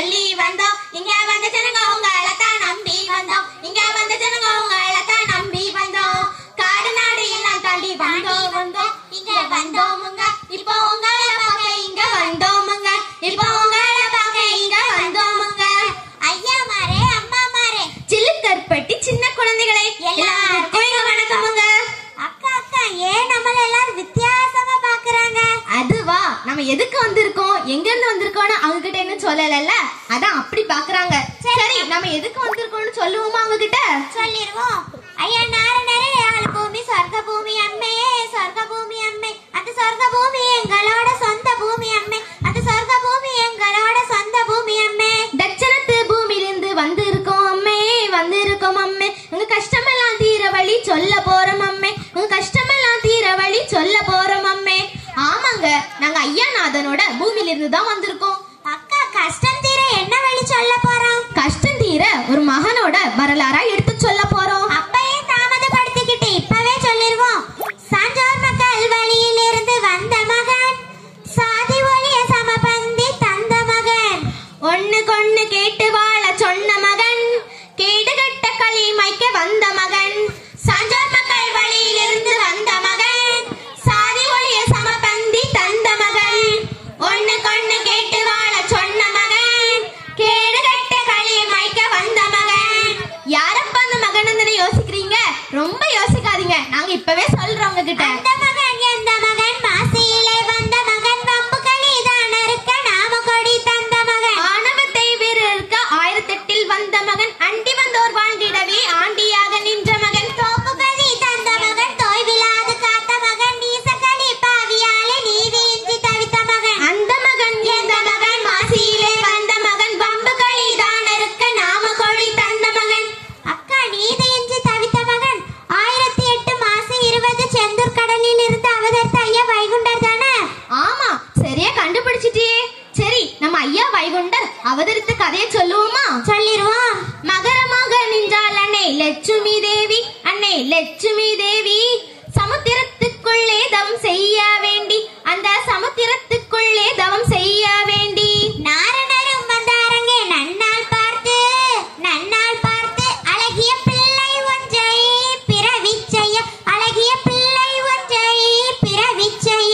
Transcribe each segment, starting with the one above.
சொல்லி வந்தோம் இங்க வந்த ஜனங்க உங்களை தான் நம்பி வந்தோம் இங்க வந்த ஜனங்க உங்களை தான் நம்பி வந்தோம் காடு நாடு எல்லாம் தாண்டி வந்தோம் வந்தோம் இங்க வந்தோமுங்க இப்போ உங்களை பார்க்க இங்க வந்தோமுங்க இப்போ உங்களை பார்க்க இங்க வந்தோமுங்க ஐயா மாரே அம்மா மாரே சில்லு கற்பட்டி சின்ன குழந்தைகளை எல்லாருக்கும் எங்க வணக்கமுங்க அக்கா அக்கா ஏன் நம்மள எல்லாரும் வித்தியாசமா பாக்குறாங்க அதுவா நம்ம எதுக்கு வந்திருக்கோம் எங்க இருந்து வந்திருக்கோம்னு அவங்க கிட்ட என்ன சொல்லலல்ல அதான் அப்படி பாக்குறாங்க சரி நம்ம எதுக்கு வந்திருக்கோம்னு சொல்லுவோமா அவங்க கிட்ட சொல்லிடுவோம் ஐயா நார நேர ஆளு பூமி சொர்க்க பூமி அம்மே சொர்க்க பூமி அம்மே அந்த சொர்க்க பூமி எங்களோட சொந்த பூமி அம்மே அந்த சொர்க்க பூமி எங்களோட சொந்த பூமி அம்மே தட்சணத்து பூமியிலிருந்து வந்திருக்கோம் அம்மே வந்திருக்கோம் அம்மே உங்க கஷ்டமெல்லாம் தீர வழி சொல்ல போறோம் அம்மே உங்க கஷ்டமெல்லாம் தீர வழி சொல்ல போறோம் அம்மே ஆமாங்க நாங்க ஐயாநாதனோட பூமியில இருந்து தான் வந்திருக்கோம் அக்கா கஷ்டம் தீர என்ன வழி சொல்ல போறோம் கஷ்டம் தீர ஒரு மகனோட வரலாறா எடுத்து சொல்ல போறோம் அப்பயே தாமதப்படுத்திக்கிட்டு இப்பவே சொல்லிருவோம் சான்றோர் மக்கள் வழியில் இருந்து வந்த மகன் சாதி ஒளிய சமபந்தி தந்த மகன் ஒண்ணு கொண்ணு கேட்டு வாழ சொன்ன மகன் கேடு கட்ட களி மைக்க வந்த மகன் சான்றோர் மக்கள் வழியில் இருந்து வந்த மகன் சாதி ஒளிய சமபந்தி தந்த மகன் ஒண்ணு கொண்ணு கேட்டு வாழ சொன்ன மகன் கேடு கட்ட களி மைக்க வந்த மகன் யாரப்பா அந்த மகன் யோசிக்கிறீங்க ரொம்ப யோசிக்காதீங்க நாங்க இப்பவே சொல்றோம் உங்ககிட்ட அந்த மகன் எந்த மகன் மாசியிலே வந்த மகன் வம்பு களி தான் இருக்க நாம கொடி தந்த மகன் ஆணவத்தை வீரர்க்க ஆயிரத்தெட்டில் வந்த மகன் அண்டி வந்தோர் வாழ்ந்திடவே ஆண்டியாக நின்ற மகன் தோப்பு களி தந்த மகன் தோய்விலாது காத்த மகன் நீசகளி பாவியாலே நீதியின்றி தவித்த மகன் அந்த மகன் எந்த மகன் மாசியிலே வந்த மகன் வம்பு களி தான் இருக்க நாம கொடி தந்த மகன் அக்கா நீதியின்றி தவித்த மகன் ஆயிரத்தி எட்டு மாசம் இருபது செந்தூர் கடலில் இருந்து அவதரித்த ஐயா வைகுண்டர் தானே ஆமா சரியா கண்டுபிடிச்சிட்டியே சரி நம்ம ஐயா வைகுண்டர் அவதரித்த கதையை சொல்லுவோமா சொல்லிடுவோம் மகரமாக நின்றாள் அன்னை லட்சுமி தேவி அன்னை லட்சுமி தேவி சமுத்திரத்துக்குள்ளே தவம் செய்ய வேண்டி அந்த சமுத்திரத்துக்குள்ளே தவம் செய்ய வேண்டி நாரணரும் வந்தாரங்கே நன்னாள் பார்த்து நன்னாள் பார்த்து அழகிய பிள்ளை ஒன்றை பிறவிச் செய்ய அழகிய பிள்ளை ஒன்றை பிறவிச் செய்ய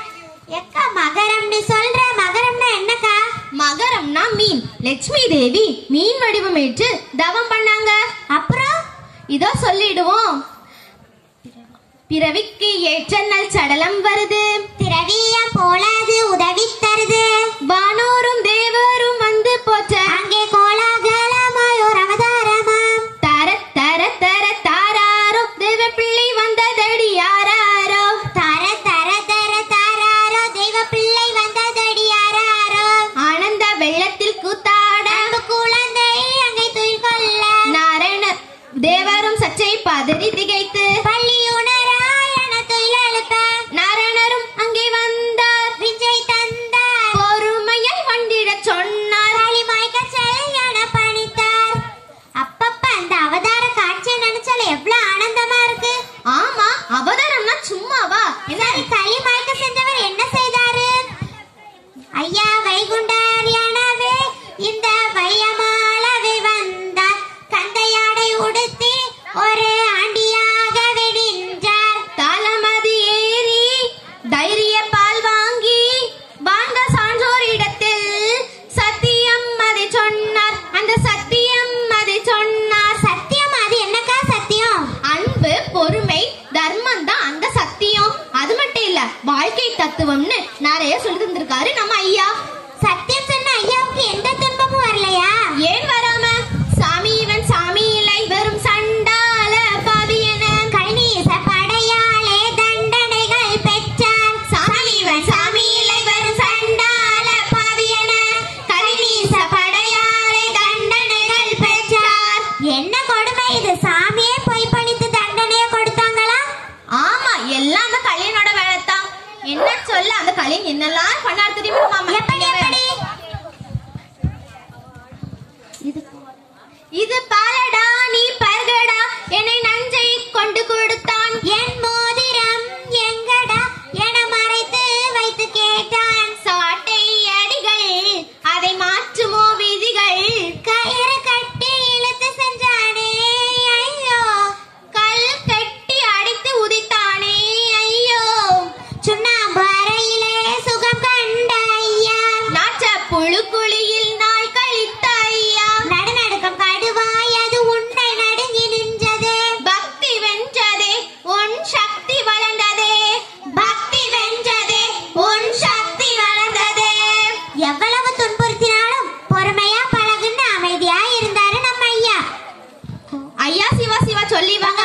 எக்கா மகரம்னு சொல்ற மகரம்னா என்னக்கா மகரம்னா மீன் லட்சுமி தேவி மீன் வடிவமேற்று தவம் பண்ணாங்க அப்புறம் இதோ சொல்லிடுவோம் பிறவிக்கு ஏற்ற நல் சடலம் வருது பிறவியா போலாது உதவி தருது வானோரும் தேவரும் வந்து போற்ற அங்கே கோலாகலமாய் ஒரு அவதாரமாம் தர தர தர தாராரோ தேவ பிள்ளை வந்ததடி யாராரோ தர தர தர தாராரோ தெய்வ பிள்ளை வந்ததடி யாராரோ ஆனந்த வெள்ளத்தில் கூத்தாட குழந்தை அங்கே துயில் கொள்ள நாராயண தேவரும் சச்சை பதறி திகைத்து பள்ளியுணராயண துயில் எழுப்ப நாராயணரும் அங்கே வந்தார் விஜய் தந்தார் பொறுமையை வண்டிடச் சொன்னார் களிமாய்க்க செல்யன பணித்தார் அப்பப்ப அந்த அவதார காட்சியை நினைச்சால எவ்வளவு ஆனந்தமா இருக்கு ஆமா அவதாரம்னா சும்மாவா சரி களிமாய்க்க செஞ்சவர் என்ன செய்தாரு ஐயா வைகுண்டர் எனவே இந்த வையமாலவே வந்தார் கந்தையாடை உடுத்தி ஒரு ஆண்டியாக வெடின்றார் தாளமதி ஏறி தைரிய பால் வாங்கி வாழ்ந்த சான்றோர் இடத்தில் சத்தியம் அதை சொன்னார் அந்த சத்தியம் அதை சொன்னார் சத்தியம் அது என்னக்கா சத்தியம் அன்பு பொறுமை தர்மம் தான் அந்த சத்தியம் அது மட்டும் இல்ல வாழ்க்கை தத்துவம்னு நிறைய சொல்லி தந்திருக்காரு நம்ம ஐயா சத்தியம் சொன்ன ஐயாவுக்கு எந்த துன்பமும் வரலையா ஏன் வராம சாமி இவன் சாமி இல்லை வெறும் சண்டால பாவியன கணீச படையாலே தண்டனைகள் பெற்றார் சாமி இவன் சாமி இல்லை வெறும் சண்டால பாவியன கணீச படையாலே தண்டனைகள் பெற்றார் என்ன கொடுமை இது சாமியே பொய் பழித்து தண்டனையை கொடுத்தாங்களா ஆமா எல்லாம் அந்த கல்யாணோட வேலை தான் என்ன சொல்ல அந்த கல்யாணம் என்னெல்லாம் பண்ணாரு தெரியுமா மாமா எப்படி எப்படி இது பாலடா நீ பருகடா என்னை நஞ்சை கொண்டு கொடுத்தான் என் மோதிரம் எங்கடா என மறைத்து வைத்து கேட்டான் சாட்டை அடிகள் அதை மாற்றுமோ விதி சொல்லி வாங்க